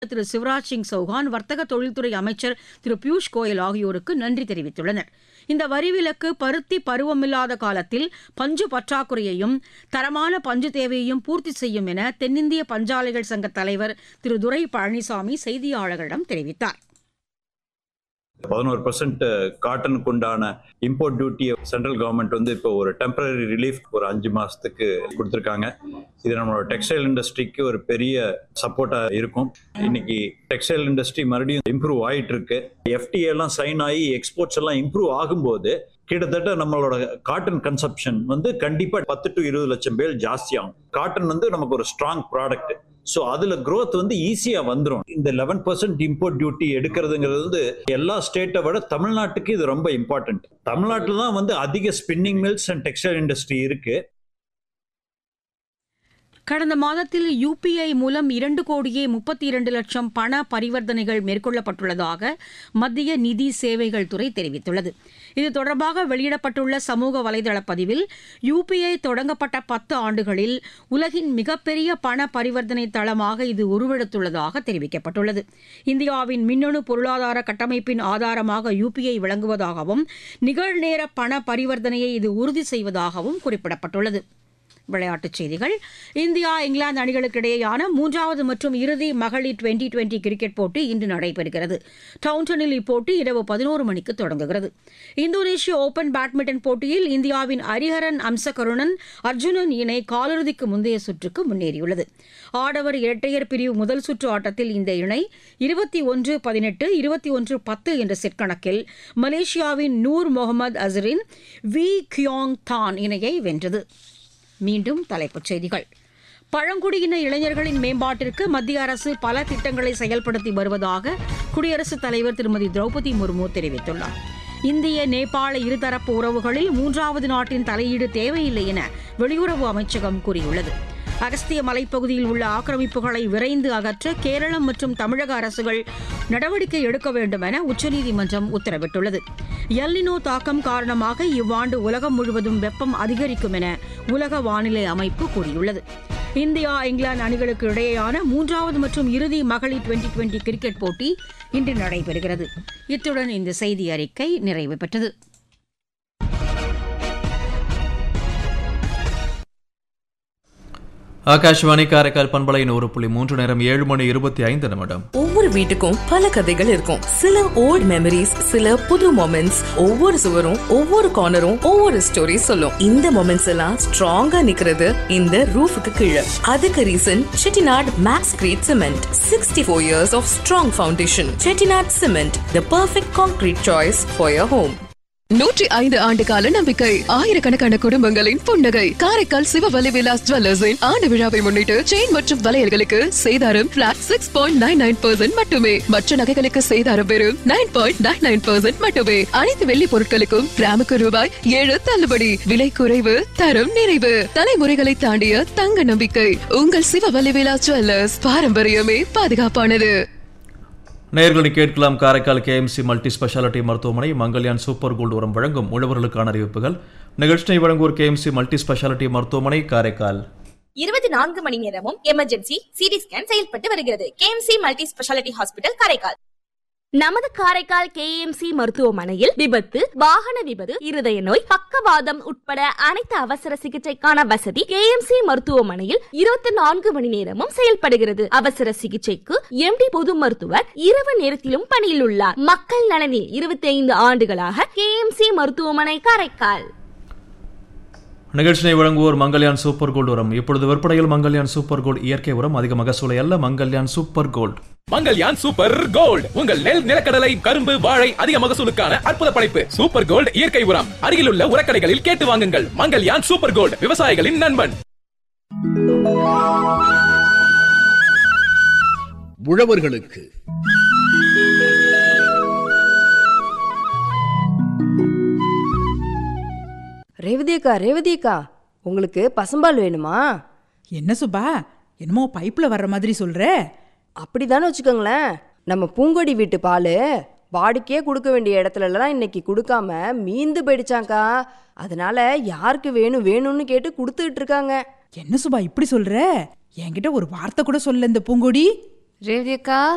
திரு சிவராஜ் சிங் சௌஹான் வர்த்தக தொழில்துறை அமைச்சர் திரு பியூஷ் கோயல் ஆகியோருக்கு நன்றி தெரிவித்துள்ளனர் இந்த வரி விலக்கு பருத்தி பருவமில்லாத காலத்தில் பஞ்சு பற்றாக்குறையையும் தரமான பஞ்சு தேவையையும் பூர்த்தி செய்யும் என தென்னிந்திய பஞ்சாலைகள் சங்க தலைவர் திரு துரை பழனிசாமி செய்தியாளர்களிடம் தெரிவித்தார் பதினோரு பர்சன்ட் காட்டனுக்கு உண்டான இம்போர்ட் டியூட்டியை சென்ட்ரல் கவர்மெண்ட் வந்து இப்போ ஒரு டெம்பரரி ரிலீஃப் ஒரு அஞ்சு மாசத்துக்கு கொடுத்துருக்காங்க இது நம்மளோட டெக்ஸ்டைல் இண்டஸ்ட்ரிக்கு ஒரு பெரிய சப்போர்ட்டா இருக்கும் இன்னைக்கு டெக்ஸ்டைல் இண்டஸ்ட்ரி மறுபடியும் இம்ப்ரூவ் ஆயிட்டு இருக்கு எஃப்டிஏ எல்லாம் சைன் ஆகி எக்ஸ்போர்ட்ஸ் எல்லாம் இம்ப்ரூவ் ஆகும்போது கிட்டத்தட்ட நம்மளோட காட்டன் கன்சப்ஷன் வந்து கண்டிப்பா பத்து டு இருபது லட்சம் பேர் ஜாஸ்தியாகும் காட்டன் வந்து நமக்கு ஒரு ஸ்ட்ராங் ப்ராடக்ட் ஸோ அதுல growth வந்து ஈஸியா வந்துடும் இந்த லெவன் பர்சன்ட் இம்போர்ட் டியூட்டி எடுக்கிறதுங்கிறது வந்து எல்லா ஸ்டேட்டை விட தமிழ்நாட்டுக்கு இது ரொம்ப இம்பார்ட்டன்ட் தமிழ்நாட்டில் தான் வந்து அதிக spinning mills and textile industry இருக்கு கடந்த மாதத்தில் யுபிஐ மூலம் இரண்டு கோடியே முப்பத்தி இரண்டு லட்சம் பண பரிவர்த்தனைகள் மேற்கொள்ளப்பட்டுள்ளதாக மத்திய நிதி சேவைகள் துறை தெரிவித்துள்ளது இது தொடர்பாக வெளியிடப்பட்டுள்ள சமூக வலைதள பதிவில் யுபிஐ தொடங்கப்பட்ட பத்து ஆண்டுகளில் உலகின் மிகப்பெரிய பண பரிவர்த்தனை தளமாக இது உருவெடுத்துள்ளதாக தெரிவிக்கப்பட்டுள்ளது இந்தியாவின் மின்னணு பொருளாதார கட்டமைப்பின் ஆதாரமாக யுபிஐ விளங்குவதாகவும் நிகழ்நேர பண பரிவர்த்தனையை இது உறுதி செய்வதாகவும் குறிப்பிடப்பட்டுள்ளது விளையாட்டுச் செய்திகள் இந்தியா இங்கிலாந்து அணிகளுக்கு இடையேயான மூன்றாவது மற்றும் இறுதி மகளிர் டுவெண்டி டுவெண்டி கிரிக்கெட் போட்டி இன்று நடைபெறுகிறது டவுன்டனில் இப்போட்டி இரவு பதினோரு மணிக்கு தொடங்குகிறது இந்தோனேஷிய ஓபன் பேட்மிண்டன் போட்டியில் இந்தியாவின் ஹரிஹரன் அம்சகருணன் அர்ஜுனன் இணை காலிறுதிக்கு முந்தைய சுற்றுக்கு முன்னேறியுள்ளது ஆடவர் இரட்டையர் பிரிவு முதல் சுற்று ஆட்டத்தில் இந்த இணை இருபத்தி ஒன்று பதினெட்டு இருபத்தி ஒன்று பத்து என்ற செட் கணக்கில் மலேசியாவின் நூர் முகமது அசரின் வி கியோங் தான் இணையை வென்றது மீண்டும் தலைப்புச் செய்திகள் பழங்குடியின இளைஞர்களின் மேம்பாட்டிற்கு மத்திய அரசு பல திட்டங்களை செயல்படுத்தி வருவதாக குடியரசுத் தலைவர் திருமதி திரௌபதி முர்மு தெரிவித்துள்ளார் இந்திய நேபாள இருதரப்பு உறவுகளில் மூன்றாவது நாட்டின் தலையீடு தேவையில்லை என வெளியுறவு அமைச்சகம் கூறியுள்ளது அகஸ்திய மலைப்பகுதியில் உள்ள ஆக்கிரமிப்புகளை விரைந்து அகற்ற கேரளம் மற்றும் தமிழக அரசுகள் நடவடிக்கை எடுக்க வேண்டும் என உச்சநீதிமன்றம் உத்தரவிட்டுள்ளது எல்லினோ தாக்கம் காரணமாக இவ்வாண்டு உலகம் முழுவதும் வெப்பம் அதிகரிக்கும் என உலக வானிலை அமைப்பு கூறியுள்ளது இந்தியா இங்கிலாந்து அணிகளுக்கு இடையேயான மூன்றாவது மற்றும் இறுதி மகளிர் டுவெண்டி டுவெண்டி கிரிக்கெட் போட்டி இன்று நடைபெறுகிறது இத்துடன் இந்த செய்தி அறிக்கை நிறைவு பெற்றது ஆகாஷ்வாணி காரைக்கால் பண்பலை நூறு புள்ளி மூன்று நேரம் ஏழு மணி இருபத்தி ஐந்து நிமிடம் ஒவ்வொரு வீட்டுக்கும் பல கதைகள் இருக்கும் சில ஓல்ட் மெமரிஸ் சில புது மொமெண்ட்ஸ் ஒவ்வொரு சுவரும் ஒவ்வொரு கார்னரும் ஒவ்வொரு ஸ்டோரி சொல்லும் இந்த மொமெண்ட்ஸ் எல்லாம் ஸ்ட்ராங்கா நிக்கிறது இந்த ரூஃபுக்கு கீழே அதுக்கு reason Chettinad max great cement sixty four years of strong foundation Chettinad cement the perfect concrete choice for your home நூற்றி ஐந்து ஆண்டு கால நம்பிக்கை ஆயிரக்கணக்கான குடும்பங்களின் புன்னகை காரைக்கால் சிவவலி விலாஸ் ஜுவல்லர்ஸின் ஆண்டு விழாவை முன்னிட்டு செயின் மற்றும் வளையல்களுக்கு சேதாரம் flat six point nine nine percent மட்டுமே மற்ற நகைகளுக்கு சேதாரம் வெறும் nine point nine nine percent மட்டுமே அனைத்து வெள்ளி பொருட்களுக்கும் கிராமுக்கு ரூபாய் ஏழு தள்ளுபடி விலை குறைவு தரம் நிறைவு தலைமுறைகளை தாண்டிய தங்க நம்பிக்கை உங்கள் சிவவலி விலாஸ் ஜுவல்லர்ஸ் பாரம்பரியமே பாதுகாப்பானது நேர்களை கேட்கலாம் காரைக்கால் கேஎம்சி மல்டி ஸ்பெஷாலிட்டி மருத்துவமனை மங்கல்யான் சூப்பர் கோல்டு உரம் வழங்கும் உழவர்களுக்கான அறிவிப்புகள் நிகழ்ச்சியை வழங்குவோர் கேஎம்சி மல்டி ஸ்பெஷாலிட்டி மருத்துவமனை காரைக்கால் இருபத்தி நான்கு மணி நேரமும் எமர்ஜென்சி சிடி ஸ்கேன் செயல்பட்டு வருகிறது KMC multi speciality hospital Karaikal நமது காரைக்கால் கேஎம்சி மருத்துவமனையில் விபத்து வாகன விபத்து இருதய நோய் பக்கவாதம் உட்பட அனைத்து அவசர சிகிச்சைக்கான வசதி கேஎம்சி மருத்துவமனையில் இருபத்தி நான்கு மணி நேரமும் செயல்படுகிறது அவசர சிகிச்சைக்கு எம்டி பொது மருத்துவர் இரவு நேரத்திலும் பணியில் உள்ளார் மக்கள் நலனில் இருபத்தி ஐந்து ஆண்டுகளாக கேஎம்சி மருத்துவமனை காரைக்கால் நிகழ்ச்சியை வழங்குவோர் மங்கல்யான் சூப்பர் கோல்டு உரம் இப்பொழுது விற்பனையில் மங்கல்யான் சூப்பர் கோல்டு இயற்கை உரம் அதிக மகசூலை அல்ல Mangalyaan super gold Mangalyaan super gold உங்கள் நெல் நிலக்கடலை கரும்பு வாழை அதிக மகசூலுக்கான அற்புத படைப்பு சூப்பர் கோல்ட் இயற்கை உரம் அருகிலுள்ள உரக்கடைகளில் கேட்டு வாங்குங்கள் மங்கல்யான் சூப்பர் கோல்ட் விவசாயிகளின் நண்பன் உழவர்களுக்கு ரேவதியக்கா ரேவதியக்கா உங்களுக்கு பசும்பால் வேணுமா என்ன சுபா என்னமோ பைப்ல வர்ற மாதிரி சொல்ற அப்படிதானே வச்சுக்கோங்களேன் நம்ம பூங்கொடி வீட்டு பால் வாடிக்கையே கொடுக்க வேண்டிய இடத்துலலாம் இன்னைக்கு கொடுக்காம மீந்து போயிடுச்சாங்க்கா அதனால யாருக்கு வேணும் வேணும்னு கேட்டு கொடுத்துக்கிட்டு இருக்காங்க என்ன சுபா இப்படி சொல்ற என்கிட்ட ஒரு வார்த்தை கூட சொல்ல இந்த பூங்கொடி ரேவதியக்கா